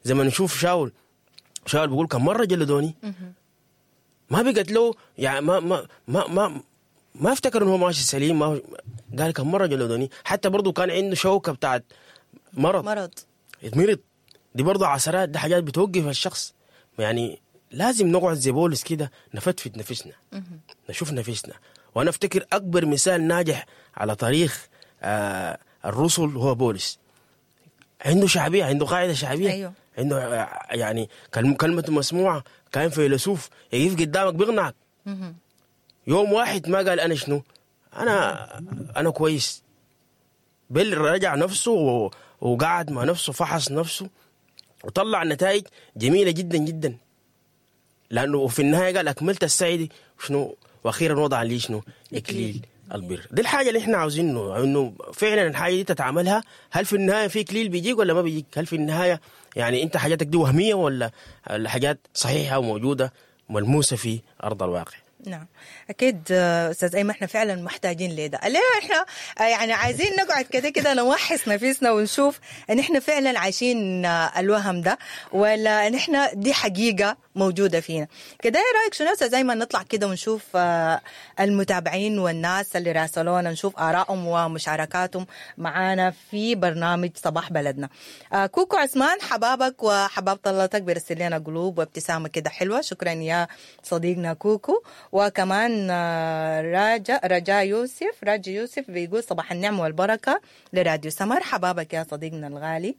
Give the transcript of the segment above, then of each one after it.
زي ما نشوف شاول شاول بيقول كم مره جلدوني ما بقت له يعني ما ما ما ما ما افتكر انه هو ماشي سليم ما قال كم مره جلدوني حتى برضه كان عنده شوكه بتاعت مرض مرض يتمرض دي برضه عثرات دي حاجات بتوقف الشخص يعني لازم نقعد زي بولس كده نفتفت نفسنا نشوف نفسنا وانا افتكر اكبر مثال ناجح على تاريخ آه الرسل هو بولس عنده شعبيه عنده قاعده شعبيه أيوه. عنده آه، يعني كلم- كلمته مسموعه كان فيلسوف يقف قدامك بيقنعك يوم واحد ما قال انا شنو انا انا كويس بل رجع نفسه و- وقعد مع نفسه فحص نفسه وطلع نتائج جميله جدا جدا لانه في النهايه قال اكملت السعي شنو واخيرا وضع لي شنو اكليل البر دي الحاجه اللي احنا عاوزينه انه فعلا الحاجه دي تتعاملها هل في النهايه في اكليل بيجيك ولا ما بيجيك هل في النهايه يعني انت حاجاتك دي وهميه ولا ولا حاجات صحيحه وموجوده ملموسه في ارض الواقع نعم اكيد آه، استاذ ايمن احنا فعلا محتاجين لده ليه احنا آه، يعني عايزين نقعد كده كده نوحس نفسنا ونشوف ان احنا فعلا عايشين آه، الوهم ده ولا ان احنا دي حقيقه موجوده فينا كده ايه رايك شنو استاذ ايمن نطلع كده ونشوف آه، المتابعين والناس اللي راسلونا نشوف ارائهم ومشاركاتهم معانا في برنامج صباح بلدنا آه، كوكو عثمان حبابك وحباب طلتك بيرسل لنا قلوب وابتسامه كده حلوه شكرا يا صديقنا كوكو وكمان آه، راجا رجاء يوسف راجا يوسف بيقول صباح النعمه والبركه لراديو سمر حبابك يا صديقنا الغالي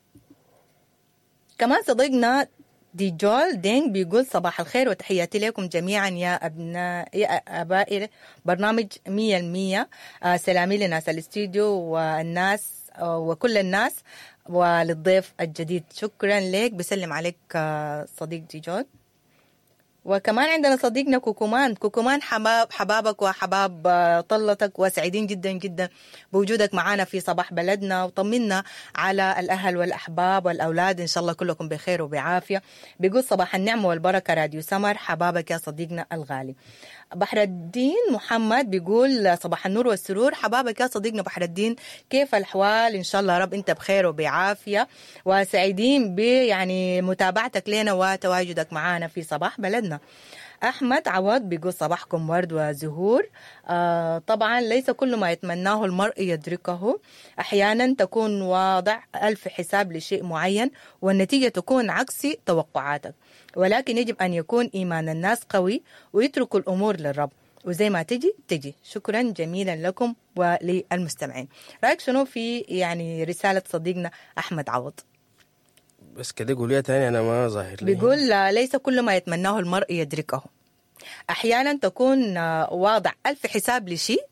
كمان صديقنا دي جول دينج بيقول صباح الخير وتحياتي لكم جميعا يا أبناء يا أبائي برنامج مية المية آه، سلامي لناس الاستوديو والناس آه، وكل الناس وللضيف الجديد شكرا لك بسلم عليك آه، صديق دي جول وكمان عندنا صديقنا كوكومان كوكومان حباب حبابك وحباب آه، طلتك وسعيدين جدا جدا بوجودك معنا في صباح بلدنا وطمنا على الأهل والأحباب والأولاد إن شاء الله كلكم بخير وبعافية بيقول صباح النعمة والبركة راديو سمر حبابك يا صديقنا الغالي بحر الدين محمد بيقول صباح النور والسرور حبابك يا صديقنا بحر الدين كيف الأحوال إن شاء الله رب أنت بخير وبعافية وسعيدين ب يعني متابعتك لنا وتواجدك معنا في صباح بلدنا أحمد عوض بيقول صباحكم ورد وزهور آه طبعا ليس كل ما يتمناه المرء يدركه أحيانا تكون واضع ألف حساب لشيء معين والنتيجة تكون عكس توقعاتك ولكن يجب أن يكون إيمان الناس قوي ويتركوا الأمور للرب وزي ما تجي تجي شكرا جميلا لكم وللمستمعين رأيك شنو في يعني رسالة صديقنا أحمد عوض بس كده قوليها تاني انا ما ظاهر لي بيقول لا، ليس كل ما يتمناه المرء يدركه احيانا تكون آه، واضع الف حساب لشيء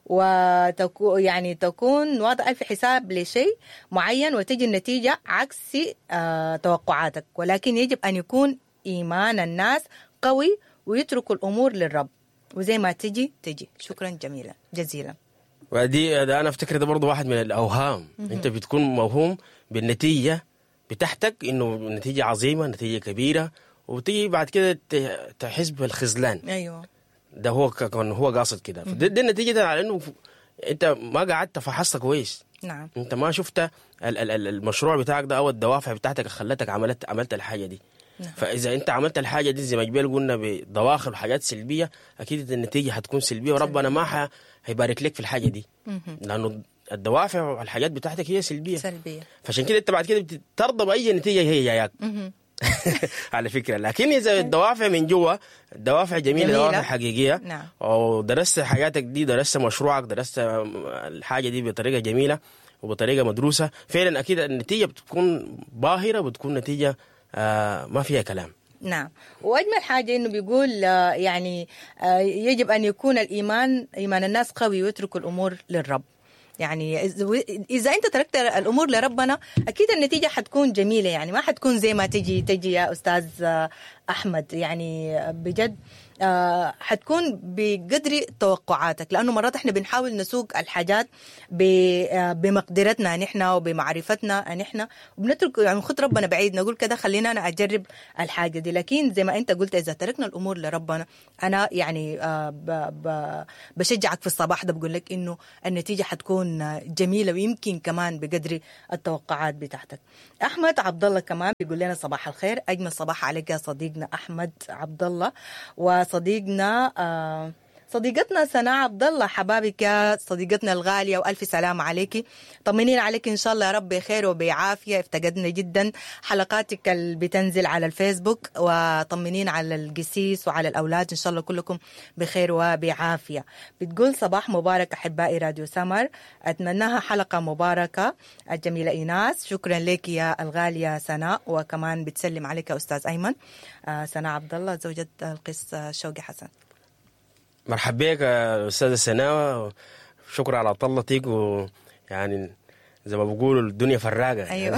وتكون يعني تكون واضع الف حساب لشيء معين وتجي النتيجه عكس آه، توقعاتك ولكن يجب ان يكون ايمان الناس قوي ويتركوا الامور للرب وزي ما تجي تجي شكرا جميلا جزيلا ودي ده انا افتكر ده برضه واحد من الاوهام انت بتكون موهوم بالنتيجه بتاعتك انه نتيجه عظيمه نتيجه كبيره وتيجي بعد كده ت- تحس بالخذلان ايوه ده هو ك- كان هو قاصد كده فده ده نتيجه على انه ف- انت ما قعدت فحصت كويس نعم انت ما شفت ال- ال- ال- المشروع بتاعك ده او الدوافع بتاعتك خلتك عملت عملت الحاجه دي نعم. فاذا انت عملت الحاجه دي زي ما جبال قلنا بدواخل وحاجات سلبيه اكيد النتيجه هتكون سلبيه وربنا ما ح- هيبارك لك في الحاجه دي لانه الدوافع والحاجات بتاعتك هي سلبيه سلبيه فعشان كده انت بعد كده بترضى باي نتيجه هي جاياك مهم. على فكره لكن اذا الدوافع من جوا الدوافع جميله, جميلة. دوافع حقيقيه نعم. ودرست حاجاتك دي درست مشروعك درست الحاجه دي بطريقه جميله وبطريقه مدروسه فعلا اكيد النتيجه بتكون باهره بتكون نتيجه آه ما فيها كلام نعم واجمل حاجه انه بيقول آه، يعني آه، يجب ان يكون الايمان ايمان الناس قوي ويتركوا الامور للرب يعني إذ- اذا انت تركت الامور لربنا اكيد النتيجه حتكون جميله يعني ما حتكون زي ما تجي تجي يا استاذ آه، احمد يعني بجد آه حتكون بقدر توقعاتك لانه مرات احنا بنحاول نسوق الحاجات ب- آه، بمقدرتنا نحن وبمعرفتنا نحن وبنترك يعني خد ربنا بعيد نقول كده خلينا انا اجرب الحاجه دي لكن زي ما انت قلت اذا تركنا الامور لربنا انا يعني آه ب ب بشجعك في الصباح ده بقول لك انه النتيجه حتكون آه، جميله ويمكن كمان بقدر التوقعات بتاعتك احمد عبد الله كمان بيقول لنا صباح الخير اجمل صباح عليك يا صديقنا احمد عبد الله وصديقنا آه صديقتنا سناء عبد الله حبابك يا صديقتنا الغاليه والف سلام عليك طمنين عليك ان شاء الله يا رب بخير وبعافيه افتقدنا جدا حلقاتك اللي بتنزل على الفيسبوك وطمنين على القسيس وعلى الاولاد ان شاء الله كلكم بخير وبعافيه بتقول صباح مبارك احبائي راديو سمر اتمناها حلقه مباركه الجميله ايناس شكرا لك يا الغاليه سناء وكمان بتسلم عليك يا استاذ ايمن آه، سناء عبد الله زوجة القس آه، شوقي حسن مرحب بك يا استاذه سناوة شكرا على طلتك ويعني زي ما بيقولوا الدنيا فراقه أيوة.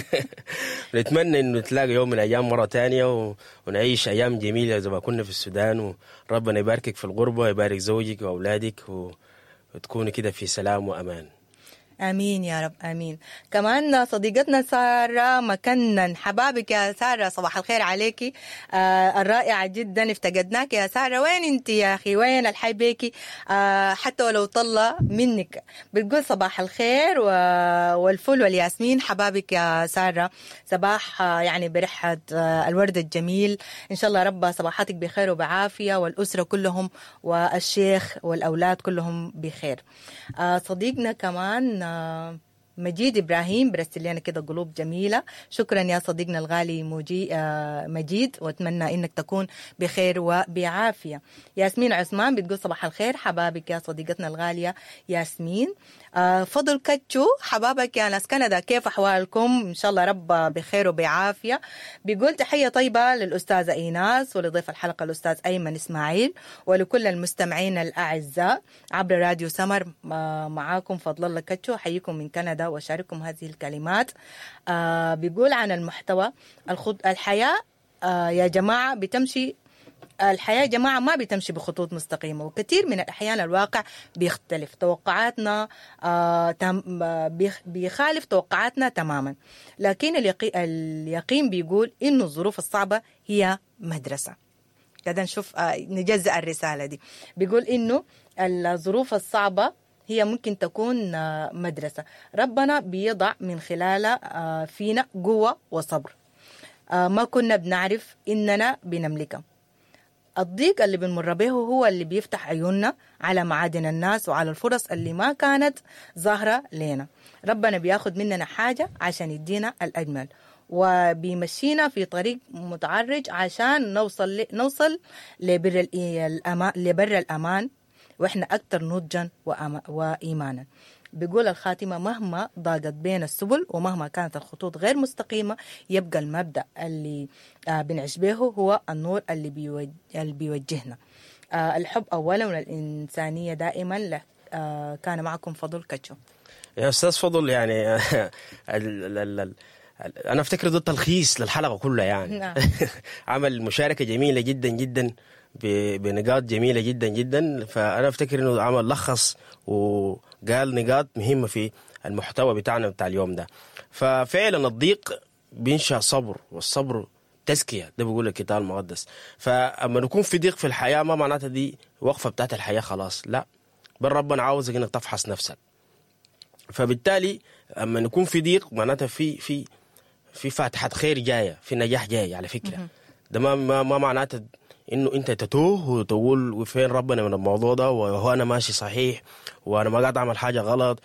نتمنى انه نتلاقى يوم من الايام مره تانية و... ونعيش ايام جميله زي ما كنا في السودان وربنا يباركك في الغربه يبارك زوجك واولادك و... وتكوني كده في سلام وامان امين يا رب امين كمان صديقتنا ساره مكنن حبابك يا ساره صباح الخير عليكي آه الرائعه جدا افتقدناك يا ساره وين انت يا اخي وين الحي بيكي آه حتى ولو طلع منك بتقول صباح الخير و... والفل والياسمين حبابك يا ساره صباح آه يعني برحه آه الورد الجميل ان شاء الله رب صباحاتك بخير وبعافيه والاسره كلهم والشيخ والاولاد كلهم بخير آه صديقنا كمان آه مجيد ابراهيم برسل لنا كده قلوب جميله شكرا يا صديقنا الغالي موجي آه مجيد واتمنى انك تكون بخير وبعافيه ياسمين عثمان بتقول صباح الخير حبابك يا صديقتنا الغاليه ياسمين آه فضل كتشو حبابك يا ناس كندا كيف احوالكم ان شاء الله رب بخير وبعافيه بيقول تحيه طيبه للاستاذه ايناس ولضيف الحلقه الاستاذ ايمن اسماعيل ولكل المستمعين الاعزاء عبر راديو سمر آه معاكم فضل الله كتشو احييكم من كندا واشارككم هذه الكلمات آه بيقول عن المحتوى الخط... الحياه آه يا جماعه بتمشي الحياة يا جماعة ما بتمشي بخطوط مستقيمة وكثير من الأحيان الواقع بيختلف توقعاتنا آه تم آه، بيخ- بيخالف توقعاتنا تماما لكن اليقي... اليقين بيقول إنه الظروف الصعبة هي مدرسة كده نشوف آه، نجزأ الرسالة دي بيقول إنه الظروف الصعبة هي ممكن تكون آه، مدرسة ربنا بيضع من خلالها آه، فينا قوة وصبر آه، ما كنا بنعرف إننا بنملكها الضيق اللي بنمر به هو اللي بيفتح عيوننا على معادن الناس وعلى الفرص اللي ما كانت ظاهرة لنا ربنا بياخد مننا حاجة عشان يدينا الأجمل وبيمشينا في طريق متعرج عشان نوصل ل... نوصل لبر الإي- الأمان لبر الأمان وإحنا أكثر نضجا وأما... وإيمانا بيقول الخاتمة مهما ضاقت بين السبل ومهما كانت الخطوط غير مستقيمة يبقى المبدأ اللي آه، بنعيش به هو النور اللي, بيوج... اللي بيوجهنا آه، الحب أولا والإنسانية دائما له آه، كان معكم فضل كتشو يا استاذ فضل يعني ال ال ال ال انا افتكر ده تلخيص للحلقه كلها يعني نعم. عمل مشاركه جميله جدا جدا ب- بنقاط جميله جدا جدا فانا افتكر انه عمل لخص وقال نقاط مهمه في المحتوى بتاعنا بتاع اليوم ده ففعلا الضيق بينشا صبر والصبر تزكيه ده بيقول الكتاب المقدس فاما نكون في ضيق في الحياه ما معناتها دي وقفه بتاعت الحياه خلاص لا بل ربنا عاوزك انك تفحص نفسك فبالتالي اما نكون في ضيق معناتها في في في فاتحه خير جايه في نجاح جاي على فكره ده ما ما, ما معناته انه انت تتوه وتقول وفين ربنا من الموضوع ده وهو انا ماشي صحيح وانا ما قاعد اعمل حاجه غلط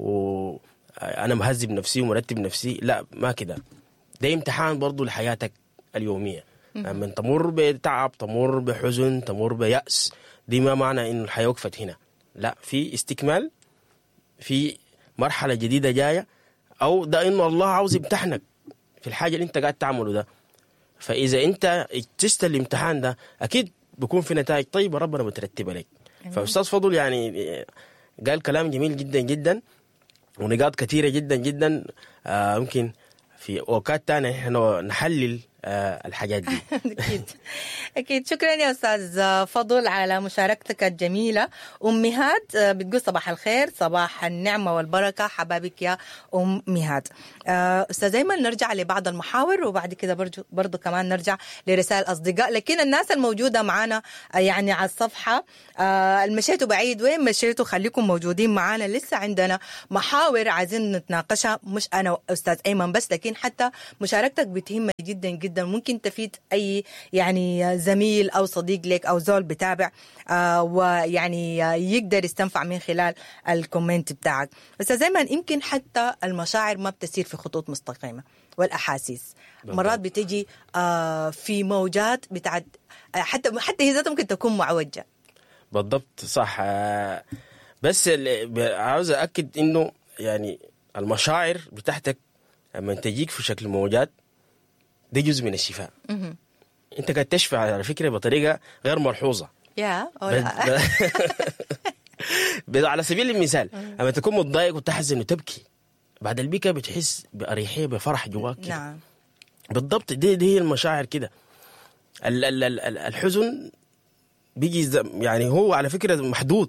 وانا مهذب نفسي ومرتب نفسي لا ما كده ده امتحان برضو لحياتك اليوميه لما تمر بتعب تمر بحزن تمر بيأس دي ما معنى انه الحياه وقفت هنا لا في استكمال في مرحله جديده جايه او ده انه الله عاوز يمتحنك في الحاجه اللي انت قاعد تعمله ده فاذا انت اجتزت الامتحان ده اكيد بيكون في نتائج طيبه ربنا مترتبه لك فاستاذ فضل يعني قال كلام جميل جدا جدا ونقاط كثيره جدا جدا آه ممكن في اوقات تانية احنا نحلل آه الحاجات دي اكيد اكيد شكرا يا استاذ فضل على مشاركتك الجميله ام مهاد آه، بتقول صباح الخير صباح النعمه والبركه حبابك يا ام مهاد آه، استاذ ايمن نرجع لبعض المحاور وبعد كده برضو, برضو كمان نرجع لرسائل اصدقاء لكن الناس الموجوده معنا آه، يعني على الصفحه آه، المشيتوا بعيد وين مشيتوا خليكم موجودين معنا لسه عندنا محاور عايزين نتناقشها مش انا واستاذ ايمن بس لكن حتى مشاركتك بتهمني جدا جدا ممكن تفيد اي يعني زميل او صديق لك او زول بتابع آه ويعني آه، يقدر يستنفع من خلال الكومنت بتاعك بس زي ما يمكن حتى المشاعر ما بتسير في خطوط مستقيمه والاحاسيس بالضبط. مرات بتجي آه في موجات بتاعت آه، حتى حتى هي ذاتها ممكن تكون معوجه بالضبط صح آه، بس ال- ب- عاوز أأكد إنه يعني المشاعر بتاعتك لما تجيك في شكل موجات ده جزء من الشفاء مهم. انت قاعد تشفى على فكره بطريقه غير ملحوظه يا أو بس- لا. بس على سبيل المثال لما تكون متضايق وتحزن وتبكي بعد البكاء بتحس بأريحية بفرح جواك كده. نعم بالضبط دي, دي هي المشاعر كده ال- ال- ال- ال- الحزن بيجي ز- يعني هو على فكرة محدود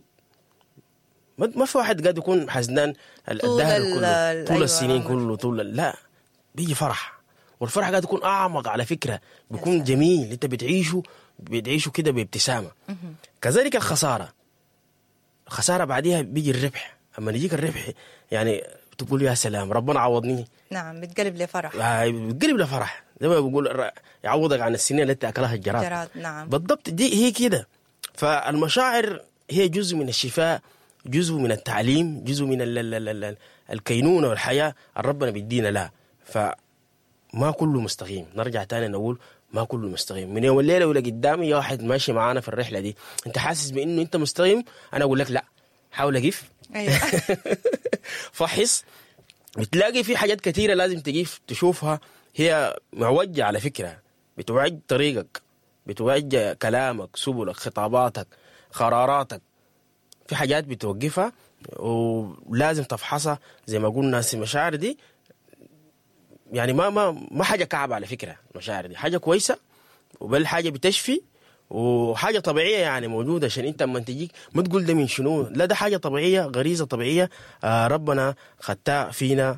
ما ما في واحد قاعد يكون حزنان ال- طول الدهر ال- كله ال- طول أيوة، السنين عمر. كله طول ال- لا بيجي فرح والفرح قاعد يكون اعمق على فكره بيكون جميل انت بتعيشه بتعيشه كده بابتسامه كذلك الخساره الخساره بعديها بيجي الربح اما يجيك الربح يعني تقول يا سلام ربنا عوضني نعم بتقلب لفرح آه، بتقلب لفرح زي ما بيقول الر- يعوضك عن السنين التي اكلها الجراد جراد نعم بالضبط دي هي كده فالمشاعر هي جزء من الشفاء جزء من التعليم جزء من ال ال ال ال الكينونه والحياه اللي ربنا بيدينا لها فما كله مستقيم نرجع تاني نقول ما كله مستقيم من يوم الليله ولا قدامي يا واحد ماشي معانا في الرحله دي انت حاسس بانه انت مستقيم انا اقول لك لا حاول اقف ايوه فحص بتلاقي في حاجات كثيرة لازم تجيف تشوفها هي معوجة على فكرة بتوعج طريقك بتوعج كلامك سبلك خطاباتك قراراتك في حاجات بتوقفها ولازم تفحصها زي ما قلنا هسه المشاعر دي يعني ما ما ما حاجة كعبة على فكرة المشاعر دي حاجة كويسة وبل حاجة بتشفي وحاجة طبيعية يعني موجودة عشان انت اما تجيك ما تقول ده من شنو لا ده حاجة طبيعية غريزة طبيعية آه ربنا خدتها فينا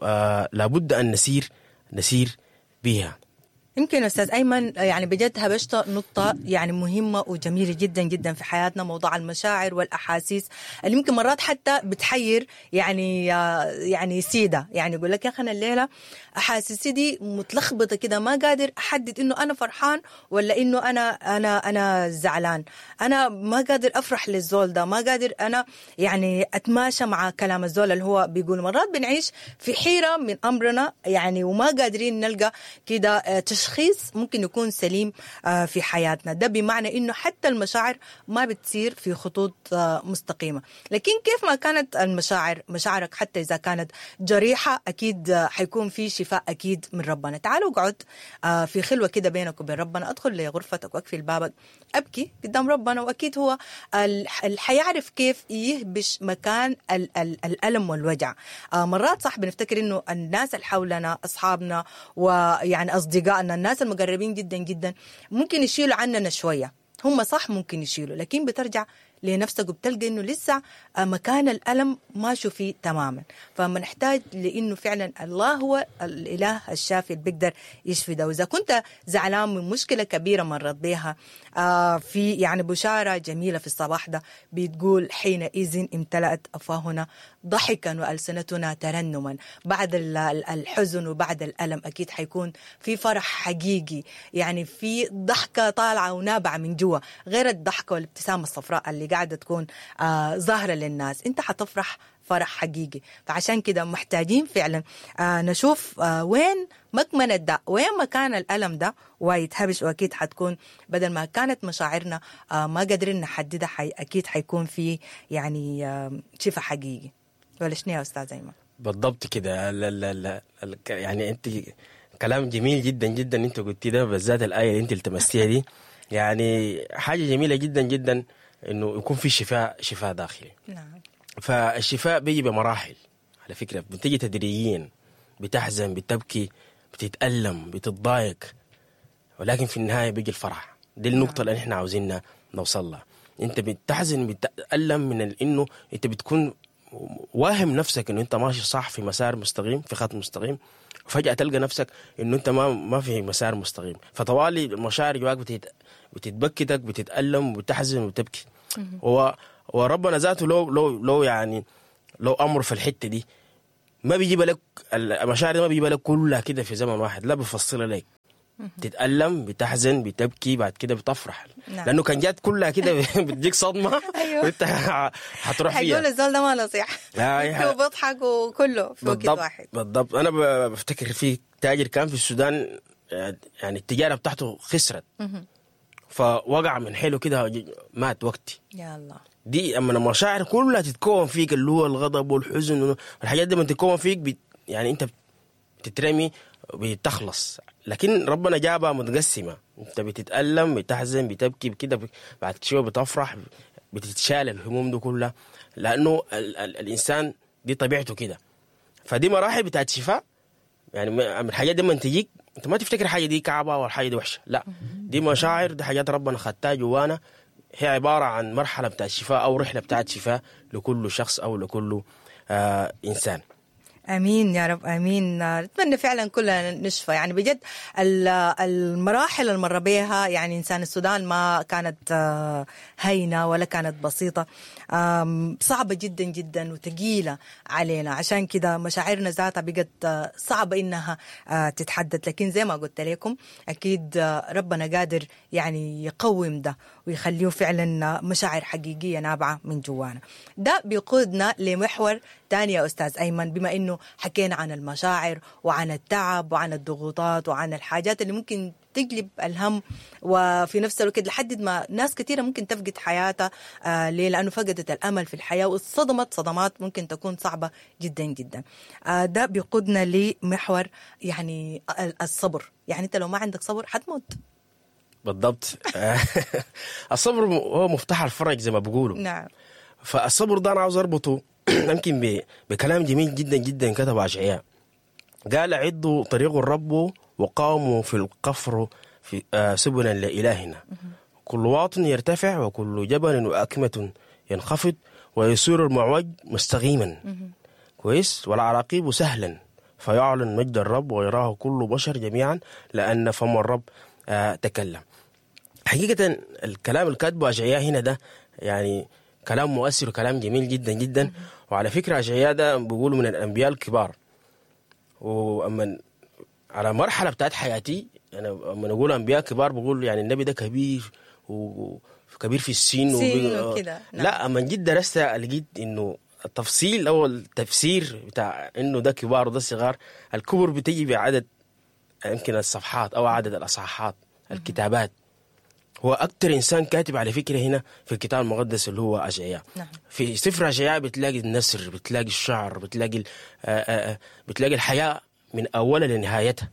آه لابد ان نسير نسير بها يمكن استاذ ايمن يعني بجد هبشت نقطه يعني مهمه وجميله جدا جدا في حياتنا موضوع المشاعر والاحاسيس اللي يمكن مرات حتى بتحير يعني يعني سيده يعني يقول لك يا اخي انا الليله احاسيسي دي متلخبطه كده ما قادر احدد انه انا فرحان ولا انه انا انا انا زعلان انا ما قادر افرح للزول ده ما قادر انا يعني اتماشى مع كلام الزول اللي هو بيقول مرات بنعيش في حيره من امرنا يعني وما قادرين نلقى كده آه، تشخيص ممكن يكون سليم آه، في حياتنا ده بمعنى انه حتى المشاعر ما بتصير في خطوط آه، مستقيمه لكن كيف ما كانت المشاعر مشاعرك حتى اذا كانت جريحه اكيد آه، حيكون في شفاء اكيد من ربنا تعالوا اقعد آه، في خلوه كده بينك وبين ربنا ادخل لغرفتك واقفل بابك ابكي قدام ربنا واكيد هو الح- اللي حيعرف كيف يهبش مكان ال- ال- الالم والوجع آه، مرات صح بنفتكر انه الناس اللي حولنا اصحابنا ويعني اصدقائنا الناس المقربين جدا جدا ممكن يشيلوا عننا شويه هم صح ممكن يشيلوا لكن بترجع لنفسك وبتلقى انه لسه آه، مكان الالم ماشي فيه تماما فما نحتاج لانه فعلا الله هو الاله الشافي اللي بيقدر يشفي ده واذا كنت زعلان من مشكله كبيره مرت بها آه، في يعني بشاره جميله في الصباح ده بتقول حينئذ امتلأت افواهنا ضحكا والسنتنا ترنما بعد ال- ال- الحزن وبعد الالم اكيد حيكون في فرح حقيقي يعني في ضحكه طالعه ونابعه من جوا غير الضحكه والابتسامه الصفراء اللي قاعده تكون آه ظاهره للناس انت حتفرح فرح حقيقي فعشان كده محتاجين فعلا آه نشوف آه وين مكمن الداء وين مكان الألم ده ويتهبش وأكيد حتكون بدل ما كانت مشاعرنا آه ما قادرين نحددها حي أكيد حيكون في يعني آه شفاء حقيقي ولا شنو يا أستاذ أيمن؟ بالضبط كده لا لا لا ال- يعني انت كلام جميل جدا جدا انت قلتي ده بالذات الايه اللي انت التمستيها دي يعني حاجه جميله جدا جدا انه يكون في شفاء شفاء داخلي نعم فالشفاء بيجي بمراحل على فكرة بتيجي تدريجيا بتحزن بتبكي بتتألم بتتضايق ولكن في النهايه بيجي الفرح دي النقطه اللي احنا عاوزين نوصل لها انت بتحزن بتألم من ال- انه انت بتكون واهم نفسك انه انت ماشي صح في مسار مستقيم في خط مستقيم وفجاه تلقى نفسك انه انت ما ما في مسار مستقيم فطوالي المشاعر جواك بتت بتتبكتك بتتألم وبتحزن وتبكي و وربنا ذاته لو لو لو يعني لو امر في الحته دي ما بيجيب لك المشاعر دي ما بيجيب لك كلها كده في زمن واحد لا بيفصلها لك تتألم بتحزن بتبكي بعد كده بتفرح نعم. لانه كان جات كلها كده بتجيك صدمه أيوة. وانت ح- حتروح حيقول فيها الزول ده ما نصيح لا، يا- وبضحك وكله في وقت بالضبط واحد بالضبط انا ب- بفتكر في تاجر كان في السودان يعني التجاره بتاعته خسرت فوقع من حيله كده مات وقتي يا الله دي اما المشاعر كلها تتكون فيك اللي هو الغضب والحزن والحاجات دي لما تتكون فيك بت يعني انت بتترمي بتخلص لكن ربنا جابها متقسمه انت بتتالم بتحزن بتبكي كده بعد شويه بتفرح بتتشال الهموم دي كلها لانه ال ال الانسان دي طبيعته كده فدي مراحل بتاعت شفاء يعني من الحاجات دي لما تجيك انت ما تفتكر حاجه دي كعبه ولا حاجه دي وحشه لا دي مشاعر دي حاجات ربنا خدتها جوانا هي عباره عن مرحله بتاعت شفاء او رحله بتاعت شفاء لكل شخص او لكل آه انسان امين يا رب امين نتمنى فعلا كلنا نشفى يعني بجد ال- المراحل اللي مر بها يعني انسان السودان ما كانت آه، هينه ولا كانت بسيطه آم، صعبه جدا جدا وثقيله علينا عشان كده مشاعرنا ذاتها بقت آه، صعبه انها آه، تتحدد لكن زي ما قلت لكم اكيد آه، ربنا قادر يعني يقوم ده ويخليه فعلا مشاعر حقيقيه نابعه من جوانا ده بيقودنا لمحور تاني يا استاذ ايمن بما انه حكينا عن المشاعر وعن التعب وعن الضغوطات وعن الحاجات اللي ممكن تقلب الهم وفي نفس الوقت لحد ما ناس كثيره ممكن تفقد حياتها آه ليه؟ لانه فقدت الامل في الحياه واتصدمت صدمات ممكن تكون صعبه جدا جدا. آه ده بيقودنا لمحور يعني ال- الصبر، يعني انت لو ما عندك صبر حتموت. بالضبط الصبر هو مفتاح الفرج زي ما بيقولوا نعم. فالصبر ده انا عاوز اربطه يمكن ب- بكلام جميل جدا جدا كتبه اشعياء قال عدوا طريق الرب وقاموا في القفر في آه سبلا لإلهنا كل واط يرتفع وكل جبل وأكمة ينخفض ويصير المعوج مستقيما كويس والعراقيب سهلا فيعلن مجد الرب ويراه كل بشر جميعا لأن فم الرب آه تكلم حقيقة الكلام الكاتبه أشعياء هنا ده يعني كلام مؤثر وكلام جميل جدا جدا وعلى فكرة أشعياء ده بيقولوا من الأنبياء الكبار وأما على مرحلة بتاعت حياتي أنا لما نقول أنبياء كبار بقول يعني النبي ده كبير وكبير في السن سن وبي- وكده، نعم. لا أما جيت درست لقيت إنه التفصيل أو التفسير بتاع إنه ده كبار وده صغار الكبر بتجي بعدد يمكن الصفحات أو عدد الأصحاحات الكتابات هو أكتر إنسان كاتب على فكرة هنا في الكتاب المقدس اللي هو أشعياء نعم. في سفر أشعياء بتلاقي النسر بتلاقي الشعر بتلاقي ال- آه، آه، آه، بتلاقي الحياة من أولها لنهايتها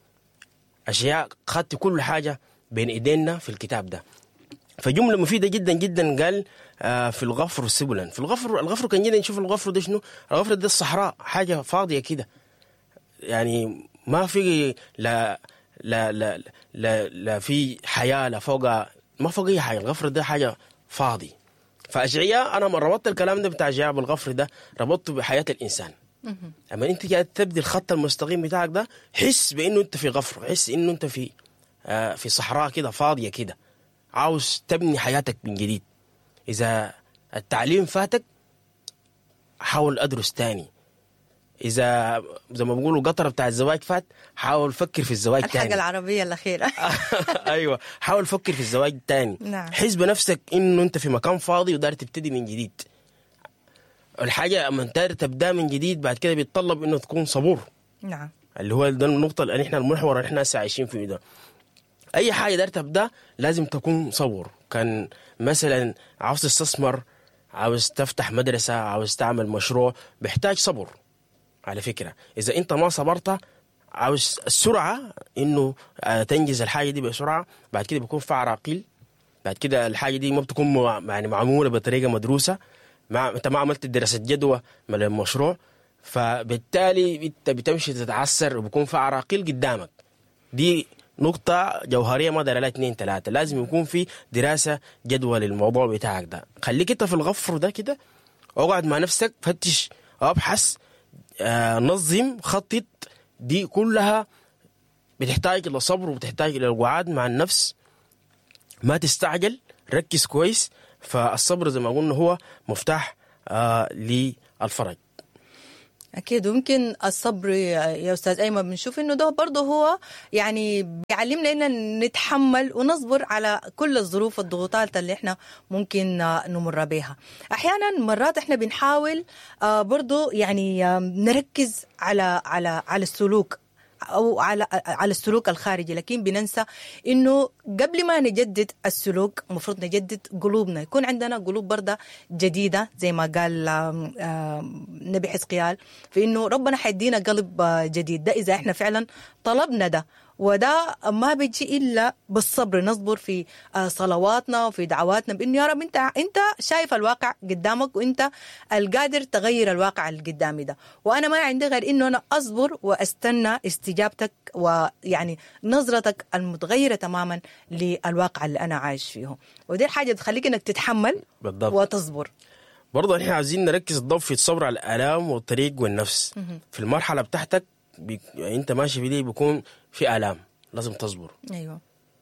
أشياء خدت كل حاجة بين إيدينا في الكتاب ده فجملة مفيدة جدا جدا قال آه، في الغفر سبلا في الغفر الغفر كان جدا نشوف الغفر ده شنو الغفر ده الصحراء حاجة فاضية كده يعني ما في لا لا لا لا, لا في حياة لا فوق ما فوق أي حاجة الغفر ده حاجة فاضي فأشعياء أنا مرة ربطت الكلام ده بتاع أشعياء بالغفر ده ربطته بحياة الإنسان اما انت قاعد تبدي الخط المستقيم بتاعك ده حس بانه انت في غفر حس انه انت في آه في صحراء كده فاضيه كده عاوز تبني حياتك من جديد اذا التعليم فاتك حاول ادرس تاني اذا زي ما بيقولوا قطره بتاع الزواج فات حاول فكر في الزواج الحاجه تاني العربيه الاخيره ايوه حاول فكر في الزواج تاني نعم. حس بنفسك انه انت في مكان فاضي ودار تبتدي من جديد الحاجه اما انت تبدا من جديد بعد كده بيتطلب انه تكون صبور نعم اللي هو ده النقطه اللي احنا المحور اللي احنا هسه عايشين فيه ده اي حاجه دار تبدا لازم تكون صبور كان مثلا عاوز تستثمر عاوز تفتح مدرسه عاوز تعمل مشروع بيحتاج صبر على فكره اذا انت ما صبرت عاوز السرعه انه آه، تنجز الحاجه دي بسرعه بعد كده بيكون في عراقيل بعد كده الحاجه دي ما بتكون مع- يعني معموله بطريقه مدروسه ما انت ما عملت دراسه جدوى من المشروع فبالتالي انت بتمشي تتعثر وبيكون في عراقيل قدامك دي نقطة جوهرية ما دار لها اثنين ثلاثة لازم يكون في دراسة جدوى للموضوع بتاعك ده خليك انت في الغفر ده كده اقعد مع نفسك فتش ابحث آه نظم خطط دي كلها بتحتاج الى صبر وبتحتاج الى الوعاد مع النفس ما تستعجل ركز كويس فالصبر زي ما قلنا هو مفتاح آه للفرج أكيد ويمكن الصبر يا أستاذ أيمن بنشوف إنه ده برضه هو يعني بيعلمنا إن نتحمل ونصبر على كل الظروف والضغوطات اللي إحنا ممكن نمر بها أحيانا مرات إحنا بنحاول آه، برضه يعني آه، نركز على على على السلوك او على على السلوك الخارجي لكن بننسى انه قبل ما نجدد السلوك المفروض نجدد قلوبنا يكون عندنا قلوب برضه جديده زي ما قال آم، آم، نبي حزقيال في انه ربنا حيدينا قلب آه، جديد ده اذا احنا فعلا طلبنا ده وده ما بيجي الا بالصبر نصبر في آه، صلواتنا وفي دعواتنا بانه يا رب انت انت شايف الواقع قدامك وانت القادر تغير الواقع اللي قدامي ده وانا ما عندي غير انه انا اصبر واستنى استجابتك ويعني نظرتك المتغيره تماما للواقع اللي انا عايش فيه ودي الحاجه تخليك انك تتحمل بالضبط وتصبر برضه احنا عايزين نركز الضوء في الصبر على الالام والطريق والنفس في المرحله بتاعتك بي... يعني انت ماشي في دي بيكون في الام لازم تصبر ايوه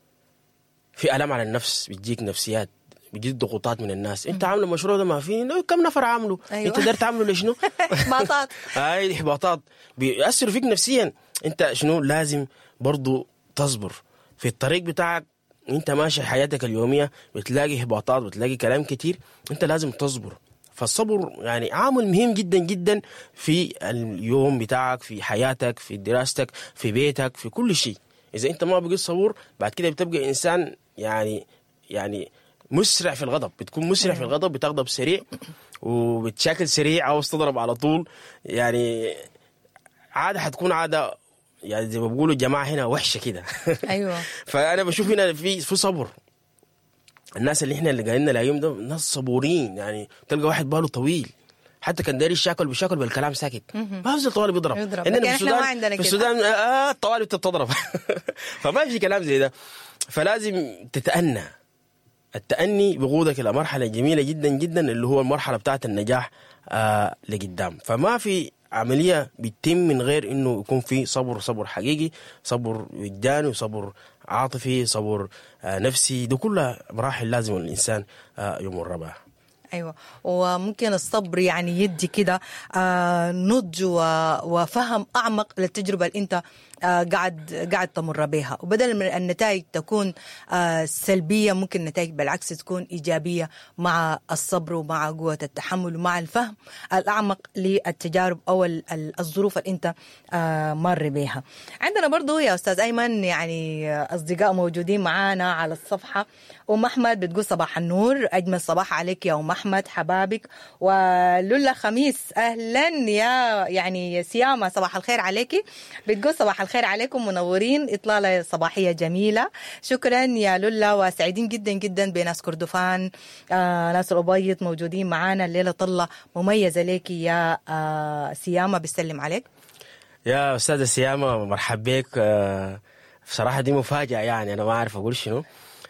في الام على النفس بتجيك نفسيات بتجيك ضغوطات من الناس انت عامل المشروع ده ما في كم نفر عامله أيوة. انت قدرت تعمله لشنو احباطات هاي الاحباطات بيأثروا فيك نفسيا انت شنو لازم برضو تصبر في الطريق بتاعك انت ماشي حياتك اليوميه بتلاقي احباطات بتلاقي كلام كتير انت لازم تصبر فالصبر يعني عامل مهم جدا جدا في اليوم بتاعك في حياتك في دراستك في بيتك في كل شيء اذا انت ما بقيت صبور بعد كده بتبقى انسان يعني يعني مسرع في الغضب بتكون مسرع في الغضب بتغضب سريع وبتشاكل سريع عاوز تضرب على طول يعني عاده حتكون عاده يعني زي ما بيقولوا الجماعه هنا وحشه كده ايوه فانا بشوف هنا في في صبر الناس اللي احنا اللي قاعدين نلاقيهم ده ناس صبورين يعني تلقى واحد باله طويل حتى كان داير الشاكل بيشاكل بالكلام ساكت ما بفضل طوالي بيضرب يضرب. إننا لكن في إحنا السودان ما عندنا في كده. السودان اه الطوالي بتتضرب فما في كلام زي ده فلازم تتأنى التأني بقودك إلى مرحلة جميلة جدا جدا اللي هو المرحلة بتاعت النجاح آه لقدام فما في عملية بتتم من غير إنه يكون في صبر صبر حقيقي صبر وجداني وصبر عاطفي صبر آه نفسي دي كلها مراحل لازم الإنسان آه يمر بها ايوه وممكن الصبر يعني يدي كده آه نضج و- وفهم اعمق للتجربه اللي انت آه قاعد قاعد تمر بها وبدل من النتائج تكون آه سلبيه ممكن النتائج بالعكس تكون ايجابيه مع الصبر ومع قوه التحمل ومع الفهم الاعمق للتجارب او ال- ال- الظروف اللي انت آه مر بها عندنا برضو يا استاذ ايمن يعني آه، اصدقاء موجودين معانا على الصفحه ام احمد بتقول صباح النور اجمل صباح عليك يا ام احمد حبابك ولولا خميس اهلا يا يعني سيامه صباح الخير عليكي بتقول صباح الخير عليكم منورين اطلاله صباحيه جميله شكرا يا لولا وسعيدين جدا جدا بناس كردفان آه ناس الابيض موجودين معانا الليله طله مميزه ليكي يا آه سيامه بسلم عليك يا أستاذة سيامة مرحب بك آه، بصراحة دي مفاجأة يعني أنا ما أعرف أقول شنو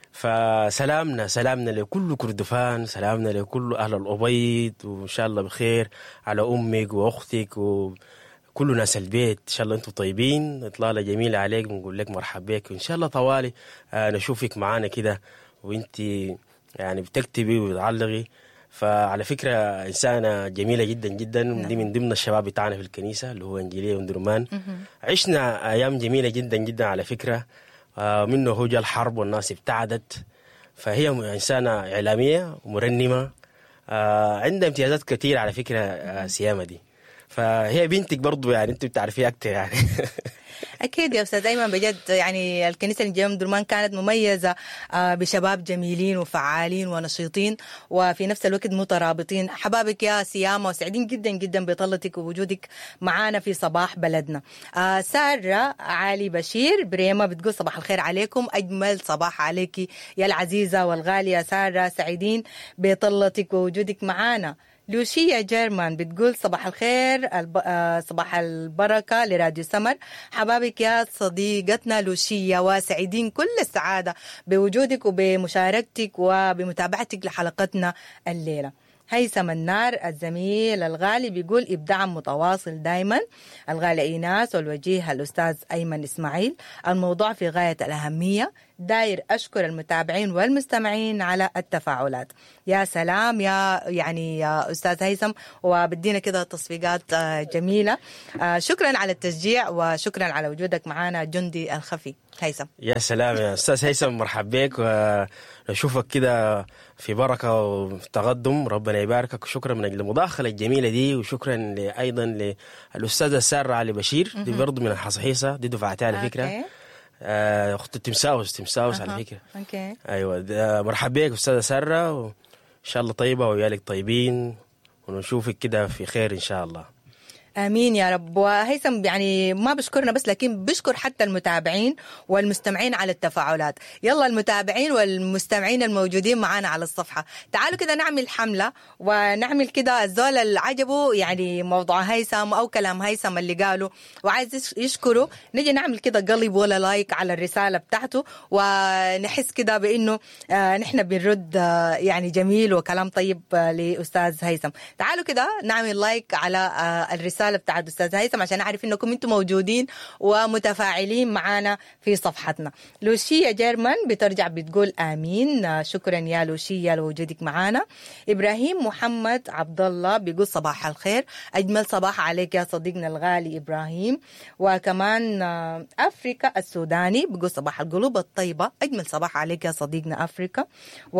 فسلامنا سلامنا لكل كردفان سلامنا لكل أهل الأبيض وإن شاء الله بخير على أمك وأختك وكل ناس البيت إن شاء الله أنتم طيبين إطلالة جميلة عليك بنقول لك مرحب بك وإن شاء الله طوالي آه، نشوفك معانا كده وأنت يعني بتكتبي وتعلقي فعلى فكرة إنسانة جميلة جدا جدا دي من ضمن الشباب بتاعنا في الكنيسة اللي هو إنجيلية وندرمان عشنا أيام جميلة جدا جدا على فكرة آه، منه هو جا الحرب والناس ابتعدت فهي م- إنسانة إعلامية ومرنمة آه، عندها امتيازات كثيرة على فكرة آه، سيامة دي فهي بنتك برضو يعني انت بتعرفيها اكتر يعني اكيد يا استاذ ايمن بجد يعني الكنيسه الانجيليه من درمان كانت مميزه آه، بشباب جميلين وفعالين ونشيطين وفي نفس الوقت مترابطين حبابك يا سيامه وسعيدين جدا جدا بطلتك ووجودك معانا في صباح بلدنا آه، ساره علي بشير بريمه بتقول صباح الخير عليكم اجمل صباح عليك يا العزيزه والغاليه ساره سعيدين بطلتك ووجودك معانا لوشيا جيرمان بتقول صباح الخير الب... آه، صباح البركة لراديو سمر حبابك يا صديقتنا لوشيا وسعيدين كل السعادة بوجودك وبمشاركتك وبمتابعتك لحلقتنا الليلة هيثم النار الزميل الغالي بيقول إبداع متواصل دايما الغالي إيناس والوجيه الأستاذ أيمن إسماعيل الموضوع في غاية الأهمية داير أشكر المتابعين والمستمعين على التفاعلات يا سلام يا يعني يا أستاذ هيثم وبدينا كده تصفيقات آه، جميلة آه، شكرا على التشجيع وشكرا على وجودك معنا جندي الخفي هيثم يا سلام يا استاذ هيثم مرحب بك ونشوفك كده في بركه وفي تقدم ربنا يباركك وشكرا من اجل المداخله الجميله دي وشكرا ل- ايضا للاستاذه ساره علي بشير دي برضه من الحصحيصه دي دفعتها على فكره أوكي. آه، اخت تمساوس تمساوس أها. على فكره أوكي ايوه ده- مرحب بك استاذه ساره وان شاء الله طيبه وعيالك طيبين ونشوفك كده في خير ان شاء الله امين يا رب وهيثم يعني ما بشكرنا بس لكن بشكر حتى المتابعين والمستمعين على التفاعلات يلا المتابعين والمستمعين الموجودين معنا على الصفحه تعالوا كده نعمل حمله ونعمل كده الزول اللي عجبه يعني موضوع هيثم او كلام هيثم اللي قاله وعايز يش- يشكره نجي نعمل كده قلب ولا لايك على الرساله بتاعته ونحس كده بانه آه نحن بنرد آه يعني جميل وكلام طيب آه لاستاذ هيثم تعالوا كده نعمل لايك على آه الرساله بتاعت استاذ هيثم عشان اعرف انكم انتم موجودين ومتفاعلين معنا في صفحتنا لوشيا جيرمان بترجع بتقول امين آه شكرا يا لوشيا لوجودك معنا ابراهيم محمد عبد الله بيقول صباح الخير اجمل صباح عليك يا صديقنا الغالي ابراهيم وكمان آه، افريكا السوداني بيقول صباح القلوب الطيبه اجمل صباح عليك يا صديقنا افريكا و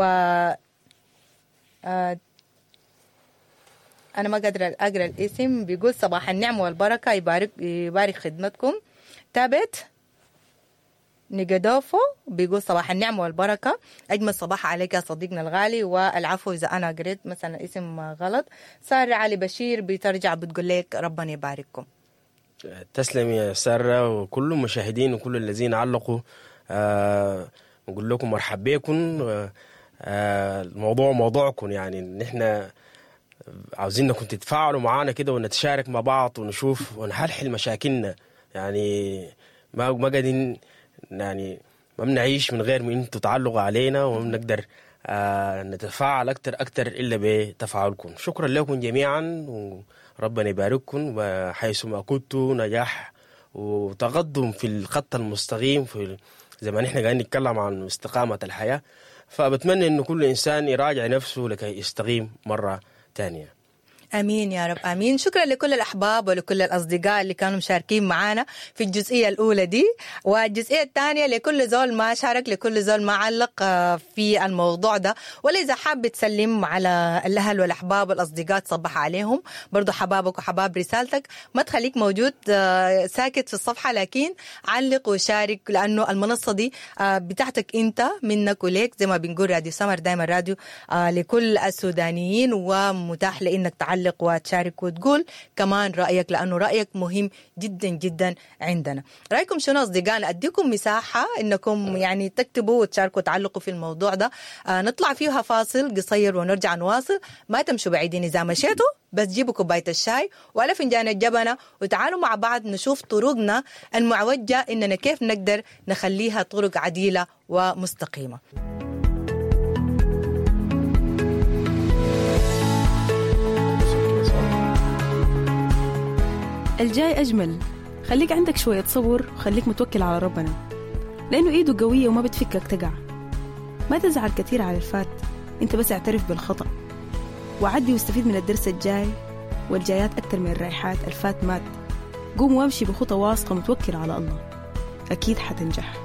آه، انا ما قادره اقرا الاسم بيقول صباح النعم والبركه يبارك يبارك خدمتكم تابت نيجادوفو بيقول صباح النعم والبركة أجمل صباح عليك يا صديقنا الغالي والعفو إذا أنا قريت مثلا اسم غلط سارة علي بشير بترجع بتقول لك ربنا يبارككم تسلم يا سارة وكل المشاهدين وكل الذين علقوا آه نقول لكم مرحب بكم آه آه، الموضوع موضوعكم يعني ان احنا عاوزينكم تتفاعلوا معانا كده ونتشارك مع بعض ونشوف ونحلحل مشاكلنا يعني ما ما قاعدين يعني ما بنعيش من غير ما انتوا تعلقوا علينا وما بنقدر آه نتفاعل اكتر اكتر الا بتفاعلكم شكرا لكم جميعا وربنا يبارككم وحيثما كنتوا نجاح وتقدم في الخط المستقيم في زي ما نحن قاعدين نتكلم عن استقامة الحياة فبتمنى انه كل انسان يراجع نفسه لكي يستقيم مرة تانية امين يا رب امين شكرا لكل الاحباب ولكل الاصدقاء اللي كانوا مشاركين معنا في الجزئيه الاولى دي والجزئيه الثانيه لكل زول ما شارك لكل زول ما علق آه، في الموضوع ده ولا اذا حاب تسلم على الاهل والاحباب والاصدقاء تصبح عليهم برضو حبابك وحباب رسالتك ما تخليك موجود آه، ساكت في الصفحه لكن علق وشارك لانه المنصه دي آه، بتاعتك انت منك وليك زي ما بنقول راديو سمر دائما راديو آه، لكل السودانيين ومتاح لانك تعلق وتشارك وتقول كمان رايك لانه رايك مهم جدا جدا عندنا رايكم شنو اصدقائنا اديكم مساحه انكم يعني تكتبوا وتشاركوا وتعلقوا في الموضوع ده آه نطلع فيها فاصل قصير ونرجع نواصل ما تمشوا بعيدين اذا مشيتوا بس جيبوا كوبايه الشاي ولا فنجان الجبنه وتعالوا مع بعض نشوف طرقنا المعوجه اننا كيف نقدر نخليها طرق عديله ومستقيمه الجاي أجمل خليك عندك شوية صبر وخليك متوكل على ربنا لأنه إيده قوية وما بتفكك تقع ما تزعل كثير على الفات أنت بس اعترف بالخطأ وعدي واستفيد من الدرس الجاي والجايات أكتر من الرايحات الفات مات قوم وامشي بخطى واثقة متوكل على الله أكيد حتنجح